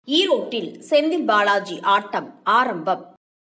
ஈரோட்டில் செந்தில் பாலாஜி ஆட்டம் ஆரம்பம்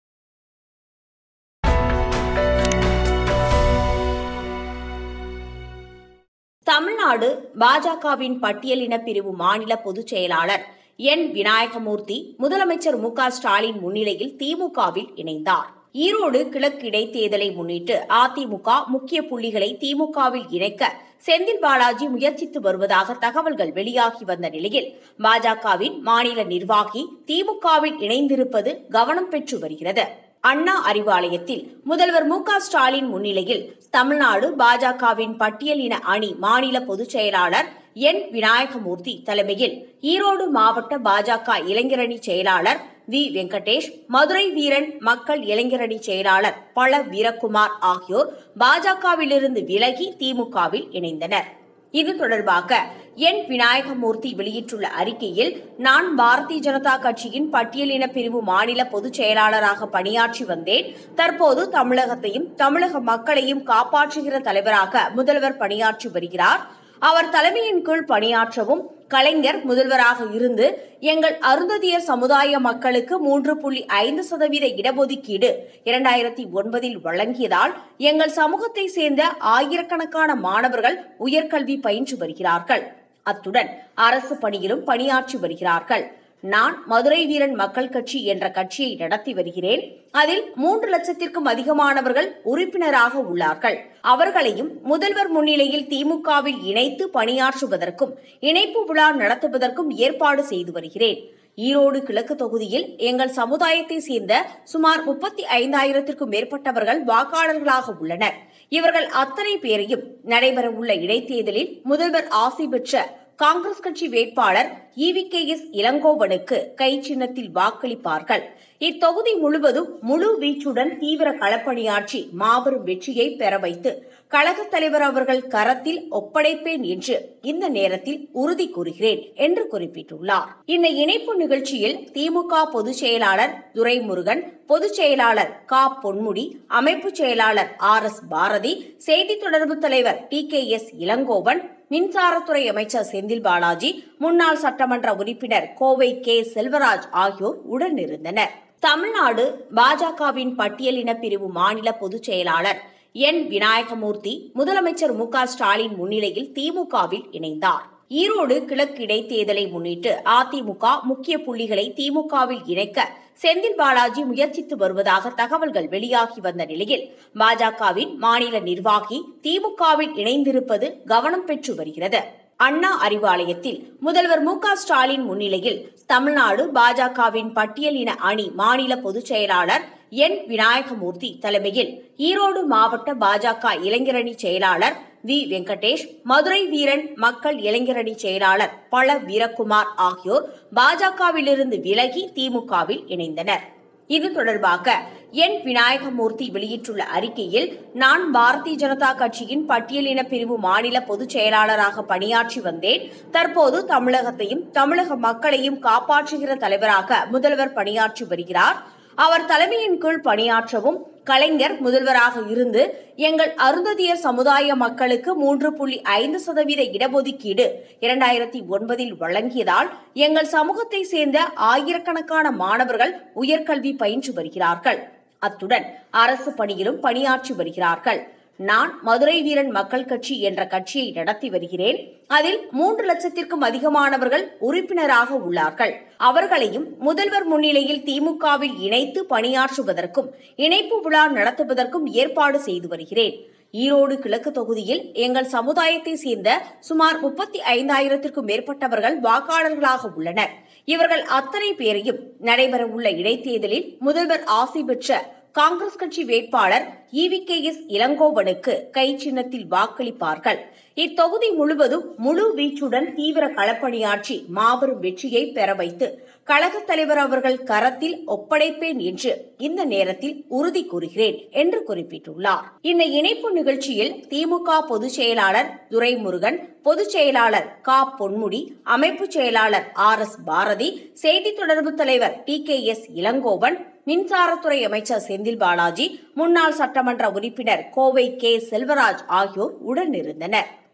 தமிழ்நாடு பாஜகவின் பட்டியலின பிரிவு மாநில பொதுச் செயலாளர் என் விநாயகமூர்த்தி முதலமைச்சர் மு க ஸ்டாலின் முன்னிலையில் திமுகவில் இணைந்தார் ஈரோடு கிழக்கு இடைத்தேர்தலை முன்னிட்டு அதிமுக முக்கிய புள்ளிகளை திமுகவில் இணைக்க செந்தில் பாலாஜி முயற்சித்து வருவதாக தகவல்கள் வெளியாகி வந்த நிலையில் பாஜகவின் மாநில நிர்வாகி திமுகவில் இணைந்திருப்பது கவனம் பெற்று வருகிறது அண்ணா அறிவாலயத்தில் முதல்வர் மு க ஸ்டாலின் முன்னிலையில் தமிழ்நாடு பாஜகவின் பட்டியலின அணி மாநில பொதுச் செயலாளர் என் விநாயகமூர்த்தி தலைமையில் ஈரோடு மாவட்ட பாஜக இளைஞரணி செயலாளர் வி வெங்கடேஷ் மதுரை வீரன் மக்கள் இளைஞரணி செயலாளர் பழ வீரக்குமார் ஆகியோர் பாஜகவிலிருந்து விலகி திமுகவில் இணைந்தனர் இது தொடர்பாக என் விநாயகமூர்த்தி வெளியிட்டுள்ள அறிக்கையில் நான் பாரதிய ஜனதா கட்சியின் பட்டியலின பிரிவு மாநில பொதுச் செயலாளராக பணியாற்றி வந்தேன் தற்போது தமிழகத்தையும் தமிழக மக்களையும் காப்பாற்றுகிற தலைவராக முதல்வர் பணியாற்றி வருகிறார் அவர் தலைமையின் கீழ் பணியாற்றவும் கலைஞர் முதல்வராக இருந்து எங்கள் அருந்ததியர் சமுதாய மக்களுக்கு மூன்று புள்ளி ஐந்து சதவீத இடஒதுக்கீடு இரண்டாயிரத்தி ஒன்பதில் வழங்கியதால் எங்கள் சமூகத்தை சேர்ந்த ஆயிரக்கணக்கான மாணவர்கள் உயர்கல்வி பயின்று வருகிறார்கள் அத்துடன் அரசு பணியிலும் பணியாற்றி வருகிறார்கள் நான் மதுரை வீரன் மக்கள் கட்சி என்ற கட்சியை நடத்தி வருகிறேன் அதில் மூன்று லட்சத்திற்கும் அதிகமானவர்கள் உறுப்பினராக உள்ளார்கள் அவர்களையும் முதல்வர் முன்னிலையில் திமுகவில் இணைத்து பணியாற்றுவதற்கும் இணைப்பு விழா நடத்துவதற்கும் ஏற்பாடு செய்து வருகிறேன் ஈரோடு கிழக்கு தொகுதியில் எங்கள் சமுதாயத்தை சேர்ந்த சுமார் முப்பத்தி ஐந்தாயிரத்திற்கும் மேற்பட்டவர்கள் வாக்காளர்களாக உள்ளனர் இவர்கள் அத்தனை பேரையும் நடைபெறவுள்ள இடைத்தேர்தலில் முதல்வர் ஆசி பெற்ற காங்கிரஸ் கட்சி வேட்பாளர் இவி கே எஸ் இளங்கோவனுக்கு கை சின்னத்தில் வாக்களிப்பார்கள் இத்தொகுதி முழுவதும் முழு வீச்சுடன் தீவிர களப்பணியாற்றி மாபெரும் வெற்றியை பெற வைத்து கழகத் தலைவர் அவர்கள் கரத்தில் ஒப்படைப்பேன் என்று இந்த நேரத்தில் உறுதி கூறுகிறேன் என்று குறிப்பிட்டுள்ளார் இந்த இணைப்பு நிகழ்ச்சியில் திமுக பொதுச் செயலாளர் துரைமுருகன் பொதுச் செயலாளர் க பொன்முடி அமைப்பு செயலாளர் ஆர் எஸ் பாரதி செய்தி தொடர்பு தலைவர் டி கே எஸ் இளங்கோவன் மின்சாரத்துறை அமைச்சர் செந்தில் பாலாஜி முன்னாள் சட்டமன்ற உறுப்பினர் கோவை கே செல்வராஜ் ஆகியோர் உடனிருந்தனர் தமிழ்நாடு பாஜகவின் பட்டியலின பிரிவு மாநில பொதுச் செயலாளர் என் விநாயகமூர்த்தி முதலமைச்சர் மு க ஸ்டாலின் முன்னிலையில் திமுகவில் இணைந்தார் ஈரோடு கிழக்கு இடைத்தேர்தலை முன்னிட்டு அதிமுக முக்கிய புள்ளிகளை திமுகவில் இணைக்க செந்தில் பாலாஜி முயற்சித்து வருவதாக தகவல்கள் வெளியாகி வந்த நிலையில் பாஜகவின் மாநில நிர்வாகி திமுகவில் இணைந்திருப்பது கவனம் பெற்று வருகிறது அண்ணா அறிவாலயத்தில் முதல்வர் மு க ஸ்டாலின் முன்னிலையில் தமிழ்நாடு பாஜகவின் பட்டியலின அணி மாநில பொதுச் செயலாளர் என் விநாயகமூர்த்தி தலைமையில் ஈரோடு மாவட்ட பாஜக இளைஞரணி செயலாளர் வி வெங்கடேஷ் மதுரை வீரன் மக்கள் இளைஞரணி செயலாளர் பழ வீரக்குமார் ஆகியோர் பாஜகவிலிருந்து விலகி திமுகவில் இணைந்தனர் இது தொடர்பாக என் விநாயகமூர்த்தி வெளியிட்டுள்ள அறிக்கையில் நான் பாரதிய ஜனதா கட்சியின் பட்டியலின பிரிவு மாநில பொதுச் செயலாளராக பணியாற்றி வந்தேன் தற்போது தமிழகத்தையும் தமிழக மக்களையும் காப்பாற்றுகிற தலைவராக முதல்வர் பணியாற்றி வருகிறார் அவர் தலைமையின் கீழ் பணியாற்றவும் கலைஞர் முதல்வராக இருந்து எங்கள் அருந்ததியர் சமுதாய மக்களுக்கு மூன்று புள்ளி ஐந்து சதவீத இடஒதுக்கீடு இரண்டாயிரத்தி ஒன்பதில் வழங்கியதால் எங்கள் சமூகத்தை சேர்ந்த ஆயிரக்கணக்கான மாணவர்கள் உயர்கல்வி பயின்று வருகிறார்கள் அத்துடன் அரசு பணியிலும் பணியாற்றி வருகிறார்கள் நான் மதுரை வீரன் மக்கள் கட்சி என்ற கட்சியை நடத்தி வருகிறேன் அதில் மூன்று லட்சத்திற்கும் அதிகமானவர்கள் உறுப்பினராக உள்ளார்கள் அவர்களையும் முதல்வர் முன்னிலையில் திமுகவில் இணைத்து பணியாற்றுவதற்கும் இணைப்பு விழா நடத்துவதற்கும் ஏற்பாடு செய்து வருகிறேன் ஈரோடு கிழக்கு தொகுதியில் எங்கள் சமுதாயத்தை சேர்ந்த சுமார் முப்பத்தி ஐந்தாயிரத்திற்கும் மேற்பட்டவர்கள் வாக்காளர்களாக உள்ளனர் இவர்கள் அத்தனை பேரையும் நடைபெறவுள்ள இடைத்தேர்தலில் முதல்வர் ஆசி பெற்ற காங்கிரஸ் கட்சி வேட்பாளர் இவி கே எஸ் இளங்கோவனுக்கு கை சின்னத்தில் வாக்களிப்பார்கள் இத்தொகுதி முழுவதும் முழு வீச்சுடன் தீவிர களப்பணியாற்றி மாபெரும் வெற்றியை பெற வைத்து கழகத் தலைவர் அவர்கள் கரத்தில் ஒப்படைப்பேன் என்று இந்த நேரத்தில் உறுதி கூறுகிறேன் என்று குறிப்பிட்டுள்ளார் இந்த இணைப்பு நிகழ்ச்சியில் திமுக பொதுச் செயலாளர் துரைமுருகன் பொதுச் செயலாளர் க பொன்முடி அமைப்பு செயலாளர் ஆர் எஸ் பாரதி செய்தி தொடர்பு தலைவர் டி கே எஸ் இளங்கோவன் மின்சாரத்துறை அமைச்சர் செந்தில் பாலாஜி முன்னாள் சட்டமன்ற உறுப்பினர் கோவை கே செல்வராஜ் ஆகியோர் உடனிருந்தனர்